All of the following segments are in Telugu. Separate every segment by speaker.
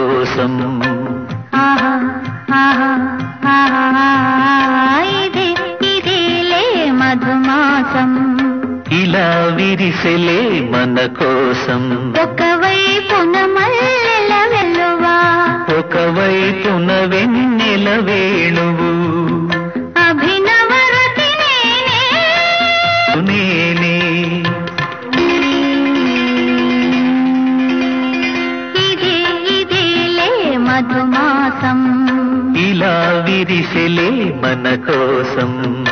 Speaker 1: కోసం
Speaker 2: ఆహా ఆహా ఆహా ఇదే ఇదేలే మధుమాసం
Speaker 1: ఇలా విరిసెలే మన కోసం
Speaker 2: ఒకవైపున మల్లెల వెల్లువా
Speaker 1: ఒకవైపున వెన్నెల వేణువు
Speaker 2: అభినవరతి నేనే
Speaker 1: నేనే
Speaker 2: ఇదే ఇదేలే మధుమాసం
Speaker 1: ఇలా విరిసెలే మన కోసం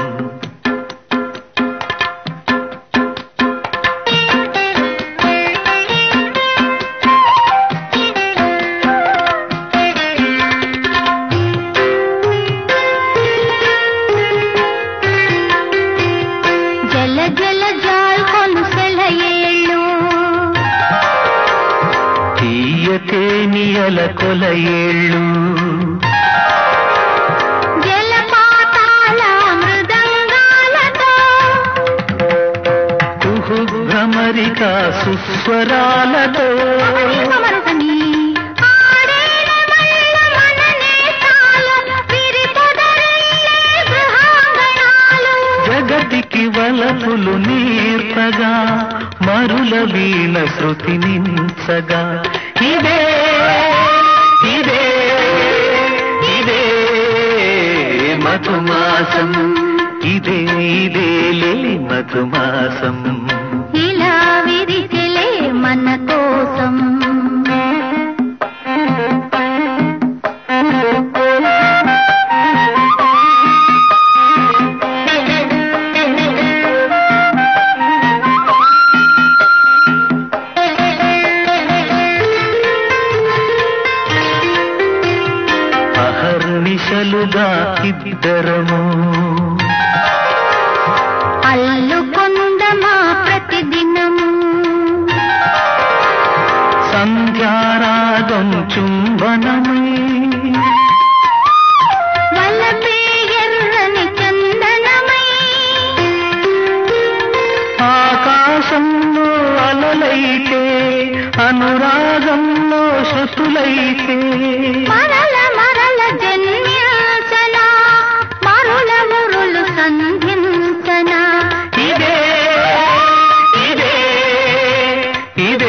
Speaker 2: జల జల జాల్కొను సెలయేళ్ళు
Speaker 1: తీయతేనియల కొల ఏళ్ళు
Speaker 2: జలపాతాల మృదంగాలతో
Speaker 1: కుహు భ్రమరిక సుస్వరాలతో
Speaker 2: సమరసని ఆడేల మల్ల మననే తాళం విరిపొదరిల్లే గృహాంగణాలు
Speaker 1: జగతికి వలపులు నేర్పగా మరుల వీణ శృతి నించగా ఇదే ఇదే ఇదే మధుమాసం ఇదే ఇదేలే మధుమాసం
Speaker 2: ఇలా విరిచెలే మన కోసం
Speaker 1: అహర్నిశలుగా ఇద్దరము
Speaker 2: అల్లుకొందమా ప్రతిదినము
Speaker 1: సంధ్యారాగం చుంబనమై
Speaker 2: వలపే ఎర్రని చందనమై
Speaker 1: ఆకాశంలో అలలైతే అనురాగంలో శృతులైతే
Speaker 2: మరల మరల జన్మించనా మరుల మురులు సంధించనా
Speaker 1: ఇదే ఇదే ఇదే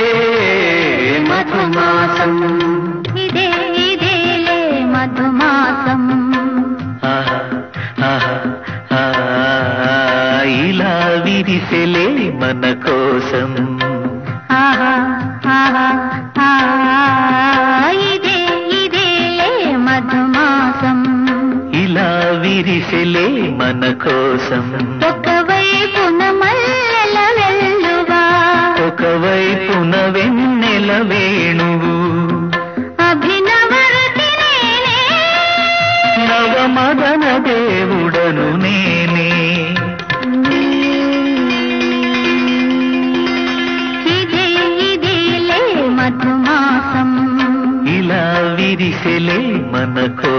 Speaker 1: మధుమాసం
Speaker 2: ఇదే ఇదేలే మధుమాసం
Speaker 1: ఆహా, ఆహా, ఆ, ఇలా విరిసెలే మన కోసం
Speaker 2: ఆహా ఆహా ఆ, ఇదే ఇదేలే మధుమాసం
Speaker 1: ఇలా విరిసెలే మన కోసం
Speaker 2: ఒకవైపున మల్లెల వెల్లువా
Speaker 1: ఒకవైపున వెన్నెల వేణువు
Speaker 2: అభినవరతి నేనే
Speaker 1: నవమదన దేవుడను నేనే
Speaker 2: ఇదే ఇదేలే మధుమాసం
Speaker 1: ఇలా విరిసెలే మన కోసం